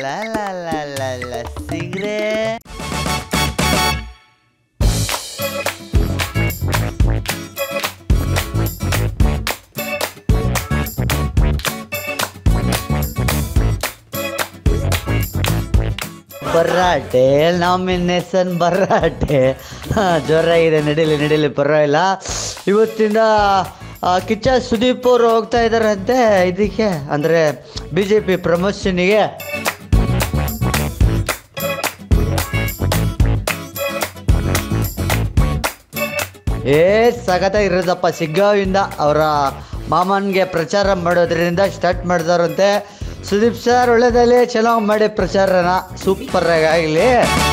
ಲ ಲ ಲ ಲ ಲ ಸಿಗ್ರೆ ಬರ್ರಾಟೆ ನಾಮಿನೇಷನ್ ಬರ್ರಾಟೆ ಹಾ, ಜೋರಾಗಿದೆ ನಡೀಲಿ ನಡೀಲಿ ಪರವಾಗಿಲ್ಲ ಇವತ್ತಿಂದ ಆ, ಕಿಚ್ಚ ಸುದೀಪ್ ಅವರು ಹೋಗ್ತಾ ಇದ್ದಾರಂತೆ ಇದಕ್ಕೆ ಅಂದರೆ ಬಿ ಜೆ ಪಿ ಪ್ರಮೋಷನಿಗೆ ಏ ಸಖತ್ತಾಗಿರೋದಪ್ಪ ಸಿಗ್ಗಾವಿಂದ ಅವರ ಮಾಮನ್ಗೆ ಪ್ರಚಾರ ಮಾಡೋದ್ರಿಂದ ಸ್ಟಾರ್ಟ್ ಮಾಡಿದಾರಂತೆ ಸುದೀಪ್ ಸರ್ ಒಳ್ಳೆದಲ್ಲಿ ಚೆನ್ನಾಗಿ ಮಾಡಿ ಪ್ರಚಾರನ ಸೂಪರ್ ಆಗಲಿ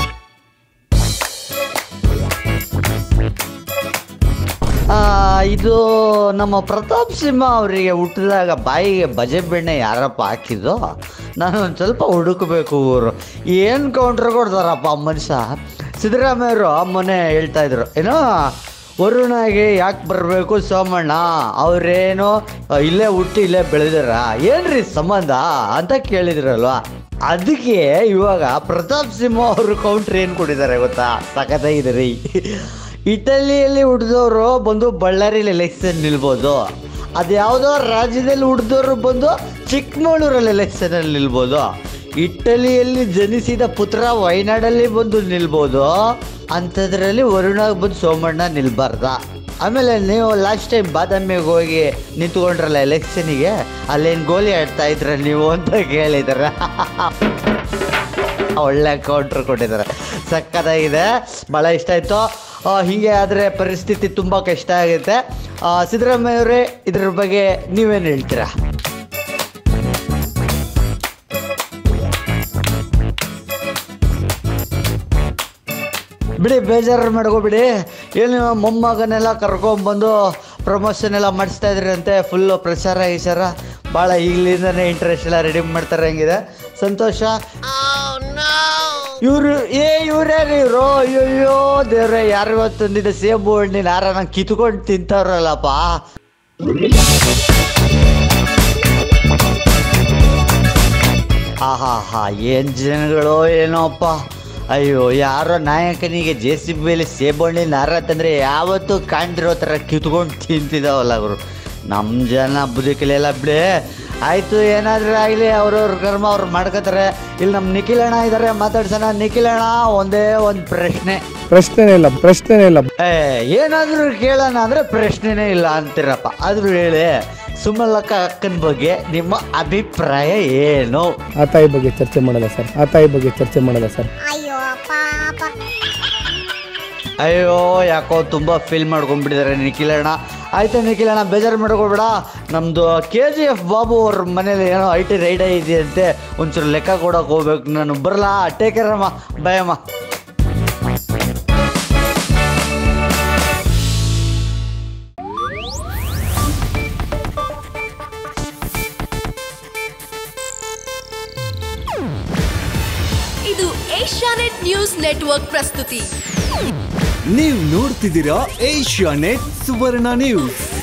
ಇದು ನಮ್ಮ ಪ್ರತಾಪ್ ಸಿಂಹ ಅವರಿಗೆ ಹುಟ್ಟಿದಾಗ ಬಾಯಿಗೆ ಬಜೆ ಬೆಣ್ಣೆ ಯಾರಪ್ಪ ಹಾಕಿದ್ದು ನಾನು ಒಂದು ಸ್ವಲ್ಪ ಹುಡುಕಬೇಕು ಊರು ಏನು ಕೌಂಟ್ರ್ ಕೊಡ್ತಾರಪ್ಪ ಮನುಷ್ಯ ಸಿದ್ದರಾಮಯ್ಯವರು ಮೊನ್ನೆ ಹೇಳ್ತಾ ಇದ್ರು ಏನೋ ವರುಣಾಗೆ ಯಾಕೆ ಬರಬೇಕು ಸೋಮಣ್ಣ ಅವರೇನೋ ಇಲ್ಲೇ ಹುಟ್ಟಿ ಇಲ್ಲೇ ಬೆಳೆದಾರ ಏನ್ರಿ ಸಂಬಂಧ ಅಂತ ಕೇಳಿದ್ರಲ್ವ ಅದಕ್ಕೆ ಇವಾಗ ಪ್ರತಾಪ್ ಸಿಂಹ ಅವರು ಕೌಂಟ್ರ್ ಏನು ಕೊಟ್ಟಿದ್ದಾರೆ ಗೊತ್ತಾ ಸಖತ್ತಾಗಿದೆ ರೀ ಇಟಲಿಯಲ್ಲಿ ಹುಟ್ಟಿದವರು ಬಂದು ಬಳ್ಳಾರಿಲಿ ಎಲೆಕ್ಷನ್ ನಿಲ್ಬೋದು ಅದ್ಯಾವುದೋ ರಾಜ್ಯದಲ್ಲಿ ಹುಟ್ಟಿದವರು ಬಂದು ಚಿಕ್ಕಮಗಳೂರಲ್ಲಿ ಎಲೆಕ್ಷನಲ್ಲಿ ನಿಲ್ಬೋದು ಇಟಲಿಯಲ್ಲಿ ಜನಿಸಿದ ಪುತ್ರ ವಯನಾಡಲ್ಲಿ ಬಂದು ನಿಲ್ಬೋದು ಅಂಥದ್ರಲ್ಲಿ ವರುಣ ಬಂದು ಸೋಮಣ್ಣ ನಿಲ್ಬಾರ್ದ ಆಮೇಲೆ ನೀವು ಲಾಸ್ಟ್ ಟೈಮ್ ಬಾದಾಮಿಗೆ ಹೋಗಿ ನಿಂತ್ಕೊಂಡ್ರಲ್ಲ ಎಲೆಕ್ಷನಿಗೆ ಅಲ್ಲೇನು ಗೋಲಿ ಆಡ್ತಾ ಇದ್ರ ನೀವು ಅಂತ ಕೇಳಿದಾರ ಒಳ್ಳೆ ಕೌಂಟ್ರ್ ಕೊಟ್ಟಿದ್ದಾರೆ ಸಕ್ಕತ್ತಾಗಿದೆ ಭಾಳ ಇಷ್ಟ ಆಯಿತು ಹೀಗೆ ಆದರೆ ಪರಿಸ್ಥಿತಿ ತುಂಬ ಕಷ್ಟ ಆಗುತ್ತೆ ಆ, ಸಿದ್ದರಾಮಯ್ಯ ಅವರೇ ಇದ್ರ ಬಗ್ಗೆ ನೀವೇನು ಹೇಳ್ತೀರಾ ಬಿಡಿ ಬೇಜಾರು ಮಾಡ್ಕೋಬಿಡಿ ಏನು ಮೊಮ್ಮಗನೆಲ್ಲ ಕರ್ಕೊಂಬಂದು ಪ್ರಮೋಷನ್ ಎಲ್ಲ ಮಾಡಿಸ್ತಾ ಇದ್ರಿ ಅಂತೆ ಫುಲ್ಲು ಪ್ರಚಾರ ಗೀಚಾರ ಭಾಳ ಈಗಲಿಂದನೇ ಇಂಟ್ರೆಸ್ಟ್ ಎಲ್ಲ ರೆಡಿ ಮಾಡ್ತಾರೆ ಹಂಗಿದೆ ಸಂತೋಷ ಇವರು ಏ ಇವ್ರ್ಯಾರು ಇವರು ಅಯ್ಯೋ ದೇವ್ರೆ ಯಾರು ಇವತ್ತು ತಂದಿದ್ದೆ ಸೇಬು ಹಣ್ಣಿನ ಹಾರ ನಂಗೆ ಕಿತ್ಕೊಂಡು ತಿಂತಾರಲ್ಲಪ್ಪ ಆಹಾ ಹಾ ಏನು ಜನಗಳು ಏನೋಪ್ಪ ಅಯ್ಯೋ ಯಾರೋ ನಾಯಕನಿಗೆ ಜೆ ಸಿ ಬಿಲಿ ಸೇಬಣ್ಣಿನ ಹಾರ ತಂದರೆ ಯಾವತ್ತೂ ಕಾಣ್ದಿರೋ ಥರ ಕಿತ್ಕೊಂಡು ತಿಂತಿದ್ದಾವಲ್ಲ ಅವರು ನಮ್ಮ ಜನ ಬದುಕಲೆಲ್ಲ ಬಿಡಿ ಆಯಿತು ಏನಾದರೂ ಆಗಲಿ ಅವ್ರವ್ರ ಕರ್ಮ ಅವ್ರು ಮಾಡ್ಕೋತಾರೆ ಇಲ್ಲಿ ನಮ್ಮ ನಿಖಿಲಣ್ಣ ಇದ್ದಾರೆ ಮಾತಾಡ್ಸೋಣ ನಿಖಿಲಣ್ಣ ಒಂದೇ ಒಂದು ಪ್ರಶ್ನೆ ಪ್ರಶ್ನೆನೇ ಇಲ್ಲ ಪ್ರಶ್ನೆನೇ ಇಲ್ಲ ಏ ಏನಾದರೂ ಕೇಳೋಣ ಅಂದರೆ ಪ್ರಶ್ನೆನೇ ಇಲ್ಲ ಅಂತೀರಪ್ಪ ಆದರೂ ಹೇಳಿ ಸುಮಲಕ್ಕ ಅಕ್ಕನ ಬಗ್ಗೆ ನಿಮ್ಮ ಅಭಿಪ್ರಾಯ ಏನು ಆ ತಾಯಿ ಬಗ್ಗೆ ಚರ್ಚೆ ಮಾಡಲ್ಲ ಸರ್ ಆ ತಾಯಿ ಬಗ್ಗೆ ಚರ್ಚೆ ಮಾಡಲ್ಲ ಸರ್ ಅಯ್ಯೋ ಪಾಪ ಅಯ್ಯೋ ಯಾಕೋ ತುಂಬ ಫೀಲ್ ಮಾಡ್ಕೊಂಡ್ಬಿಟ್ಟಿದ್ದಾರೆ ನಿಖಿಲಣ್ಣ ಆಯ್ತು ನಿಖಿಲಣ್ಣ ಬೇಜಾರು ಮಾಡ್ಕೊಬೇಡ ನಮ್ಮದು ಕೆ ಜಿ ಎಫ್ ಬಾಬು ಅವ್ರ ಮನೇಲಿ ಏನೋ ಐ ಟಿ ರೈಡ್ ಇದೆಯಂತೆ ಒಂಚೂರು ಲೆಕ್ಕ ಕೊಡೋಕೆ ಹೋಗ್ಬೇಕು ನಾನು ಬರಲಾ ಟೇಕ್ ಕೇರ್ ಅಮ್ಮ ಬಾಯ್ ಅಮ್ಮ ಇದು ಏಷ್ಯಾನೆಟ್ ನ್ಯೂಸ್ ನೆಟ್ವರ್ಕ್ ಪ್ರಸ್ತುತಿ ನೀವು ನೋಡ್ತಿದ್ದೀರಾ ಏಷ್ಯಾ ನೆಟ್ ಸುವರ್ಣ ನ್ಯೂಸ್